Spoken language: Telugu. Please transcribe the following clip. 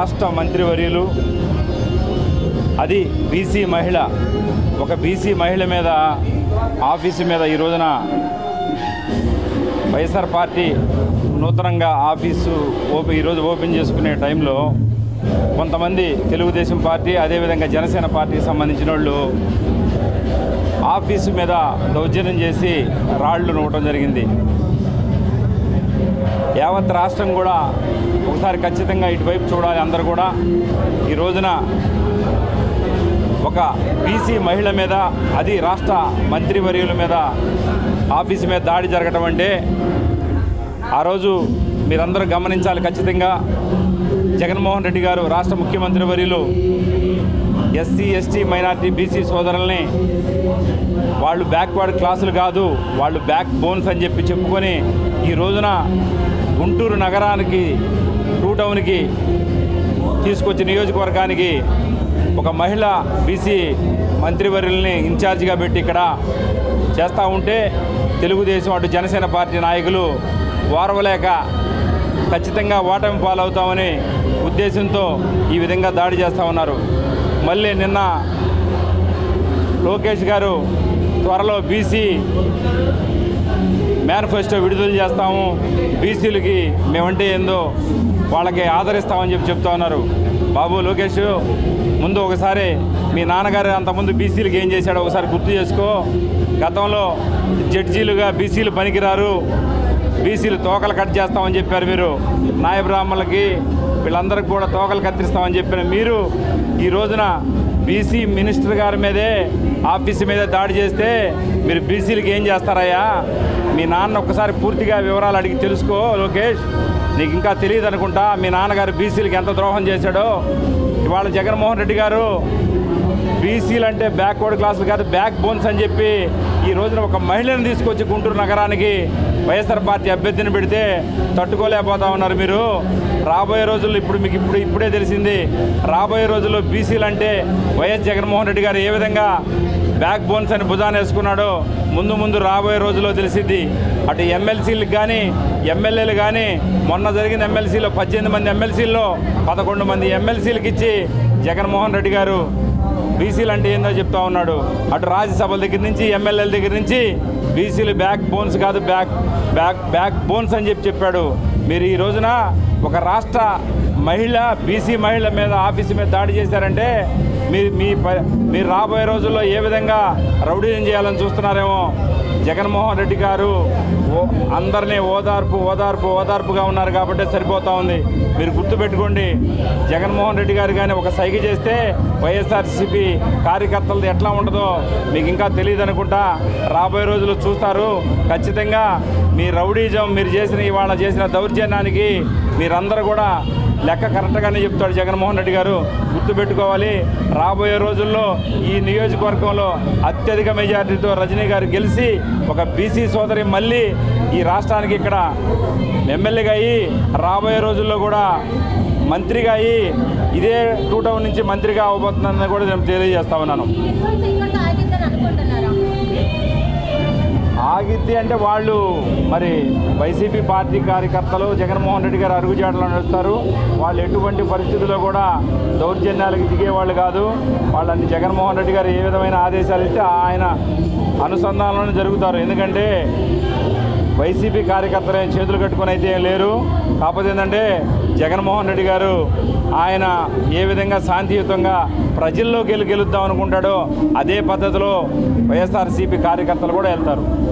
రాష్ట్ర మంత్రివర్యులు అది బీసీ మహిళ ఒక బీసీ మహిళ మీద ఆఫీసు మీద ఈ రోజున వైఎస్ఆర్ పార్టీ నూతనంగా ఆఫీసు ఓపెన్ ఈరోజు ఓపెన్ చేసుకునే టైంలో కొంతమంది తెలుగుదేశం పార్టీ అదేవిధంగా జనసేన పార్టీకి సంబంధించిన వాళ్ళు ఆఫీసు మీద దౌర్జన్యం చేసి రాళ్లు నవ్వటం జరిగింది యావత్ రాష్ట్రం కూడా ఒకసారి ఖచ్చితంగా ఇటువైపు చూడాలి అందరూ కూడా ఈ రోజున ఒక బీసీ మహిళ మీద అది రాష్ట్ర మంత్రివర్యుల మీద ఆఫీసు మీద దాడి జరగటం అంటే ఆ రోజు మీరందరూ గమనించాలి ఖచ్చితంగా జగన్మోహన్ రెడ్డి గారు రాష్ట్ర ముఖ్యమంత్రి వర్యులు ఎస్సీ ఎస్టీ మైనార్టీ బీసీ సోదరుల్ని వాళ్ళు బ్యాక్వర్డ్ క్లాసులు కాదు వాళ్ళు బ్యాక్ బోన్స్ అని చెప్పి చెప్పుకొని ఈ రోజున గుంటూరు నగరానికి టూ టౌన్కి తీసుకొచ్చి నియోజకవర్గానికి ఒక మహిళ బీసీ మంత్రివర్యుల్ని ఇన్ఛార్జిగా పెట్టి ఇక్కడ చేస్తూ ఉంటే తెలుగుదేశం అటు జనసేన పార్టీ నాయకులు వారవలేక ఖచ్చితంగా ఓటమి పాలవుతామని ఉద్దేశంతో ఈ విధంగా దాడి చేస్తూ ఉన్నారు మళ్ళీ నిన్న లోకేష్ గారు త్వరలో బీసీ మేనిఫెస్టో విడుదల చేస్తాము బీసీలకి మేమంటే ఏందో వాళ్ళకి ఆదరిస్తామని చెప్పి చెప్తా ఉన్నారు బాబు లోకేష్ ముందు ఒకసారి మీ నాన్నగారు అంతకుముందు బీసీలకు ఏం చేశాడో ఒకసారి గుర్తు చేసుకో గతంలో జడ్జీలుగా బీసీలు పనికిరారు బీసీలు తోకలు కట్ చేస్తామని చెప్పారు మీరు నాయ బ్రాహ్మణులకి వీళ్ళందరికీ కూడా తోకలు కత్తిరిస్తామని చెప్పిన మీరు ఈ రోజున బీసీ మినిస్టర్ గారి మీదే ఆఫీసు మీద దాడి చేస్తే మీరు బీసీలకి ఏం చేస్తారయ్యా మీ నాన్న ఒక్కసారి పూర్తిగా వివరాలు అడిగి తెలుసుకో లోకేష్ నీకు ఇంకా తెలియదు అనుకుంటా మీ నాన్నగారు బీసీలకి ఎంత ద్రోహం చేశాడో ఇవాళ జగన్మోహన్ రెడ్డి గారు బీసీలు అంటే బ్యాక్వర్డ్ క్లాసులు కాదు బ్యాక్ బోన్స్ అని చెప్పి ఈ రోజున ఒక మహిళను తీసుకొచ్చి గుంటూరు నగరానికి వైఎస్ఆర్ పార్టీ అభ్యర్థిని పెడితే తట్టుకోలేకపోతా ఉన్నారు మీరు రాబోయే రోజుల్లో ఇప్పుడు మీకు ఇప్పుడు ఇప్పుడే తెలిసింది రాబోయే రోజుల్లో బీసీలు అంటే వైఎస్ జగన్మోహన్ రెడ్డి గారు ఏ విధంగా బ్యాక్ బోన్స్ అని భుజాన్ని వేసుకున్నాడో ముందు ముందు రాబోయే రోజుల్లో తెలిసిద్ది అటు ఎమ్మెల్సీలకు కానీ ఎమ్మెల్యేలు కానీ మొన్న జరిగిన ఎమ్మెల్సీలో పద్దెనిమిది మంది ఎమ్మెల్సీల్లో పదకొండు మంది ఎమ్మెల్సీలకు ఇచ్చి జగన్మోహన్ రెడ్డి గారు బీసీలు అంటే ఏందో చెప్తా ఉన్నాడు అటు రాజ్యసభల దగ్గర నుంచి ఎమ్మెల్యేల దగ్గర నుంచి బీసీలు బ్యాక్ బోన్స్ కాదు బ్యాక్ బ్యాక్ బ్యాక్ బోన్స్ అని చెప్పి చెప్పాడు మీరు ఈ రోజున ఒక రాష్ట్ర మహిళ బీసీ మహిళ మీద ఆఫీసు మీద దాడి చేశారంటే మీ మీ ప- మీరు రాబోయే రోజుల్లో ఏ విధంగా రౌడీజం చేయాలని చూస్తున్నారేమో జగన్మోహన్ రెడ్డి గారు ఓ అందరినీ ఓదార్పు ఓదార్పు ఓదార్పుగా ఉన్నారు కాబట్టి సరిపోతా ఉంది మీరు గుర్తుపెట్టుకోండి జగన్మోహన్ రెడ్డి గారు కానీ ఒక సైగ చేస్తే వైఎస్ఆర్సీపీ కార్యకర్తలది ఎట్లా ఉండదో మీకు ఇంకా తెలియదు అనుకుంటా రాబోయే రోజుల్లో చూస్తారు ఖచ్చితంగా మీ రౌడీజం మీరు చేసిన ఇవాళ చేసిన దౌర్జన్యానికి మీరందరూ కూడా లెక్క కరెక్ట్గానే చెప్తాడు జగన్మోహన్ రెడ్డి గారు గుర్తుపెట్టుకోవాలి రాబోయే రోజుల్లో ఈ నియోజకవర్గంలో అత్యధిక మెజారిటీతో రజనీ గారు గెలిచి ఒక బీసీ సోదరి మళ్ళీ ఈ రాష్ట్రానికి ఇక్కడ ఎమ్మెల్యేగా అయ్యి రాబోయే రోజుల్లో కూడా మంత్రిగా అయ్యి ఇదే టూ టౌన్ నుంచి మంత్రిగా అవబోతుందని కూడా నేను తెలియజేస్తా ఉన్నాను విధ్వంసం ఇక్కడ ఆగిద్దని అనుకుంటున్నారా ఆగిద్ది అంటే వాళ్ళు మరి వైసీపీ పార్టీ కార్యకర్తలు జగన్మోహన్ రెడ్డి గారు అరుగుజాడలో నడుస్తారు వాళ్ళు ఎటువంటి పరిస్థితుల్లో కూడా దౌర్జన్యాలకు దిగేవాళ్ళు కాదు వాళ్ళని జగన్మోహన్ రెడ్డి గారు ఏ విధమైన ఆదేశాలు ఇస్తే ఆయన అనుసంధానంలో జరుగుతారు ఎందుకంటే వైసీపీ కార్యకర్తలు ఏం చేతులు కట్టుకొని అయితే ఏం లేరు కాకపోతే ఏంటంటే జగన్మోహన్ రెడ్డి గారు ఆయన ఏ విధంగా శాంతియుతంగా ప్రజల్లోకి వెళ్ళి గెలుద్దాం అనుకుంటాడో అదే పద్ధతిలో వైఎస్ఆర్సీపీ కార్యకర్తలు కూడా వెళ్తారు